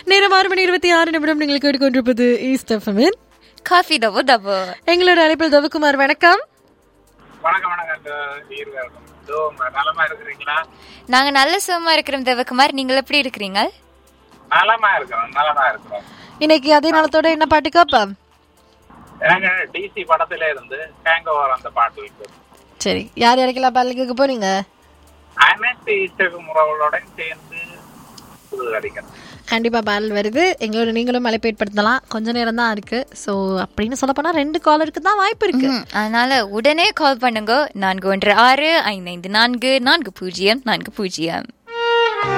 நேரம் ஆறு மணி இருபத்தி ஆறு நிமிடம் நீங்கள் கேட்டுக்கொண்டிருப்பது ஈஸ்ட் எஃப்எம்மின் காஃபி தவோ தவோ எங்களோட அழைப்பில் தவக்குமார் வணக்கம் வணக்கம் வணக்கம் இந்த இருவருக்கும் இதோ நலமா இருக்கிறீங்களா நாங்க நல்ல சுகமா இருக்கிறோம் தேவகுமார் நீங்கள் எப்படி இருக்கிறீங்க நலமா இருக்கிறோம் நலமா இருக்கிறோம் இன்னைக்கு அதே நலத்தோட என்ன பாட்டு கேட்போம் எனக்கு டிசி படத்துல இருந்து ஹேங் ஓவர் அந்த பாட்டு இருக்கு சரி யார் யாருக்கெல்லாம் பாடல் கேட்க போறீங்க அனைத்து இசைக்கு முறவுகளோட சேர்ந்து புது அடிக்கணும் கண்டிப்பா பாடல் வருது எங்களோட நீங்களும் அழைப்பு ஏற்படுத்தலாம் கொஞ்ச நேரம் தான் இருக்கு ஸோ அப்படின்னு சொல்ல போனா ரெண்டு காலருக்கு தான் வாய்ப்பு இருக்கு ம், அதனால உடனே கால் பண்ணுங்க நான்கு ஒன்று ஆறு ஐந்து ஐந்து நான்கு நான்கு பூஜ்ஜியம் நான்கு பூஜ்ஜியம்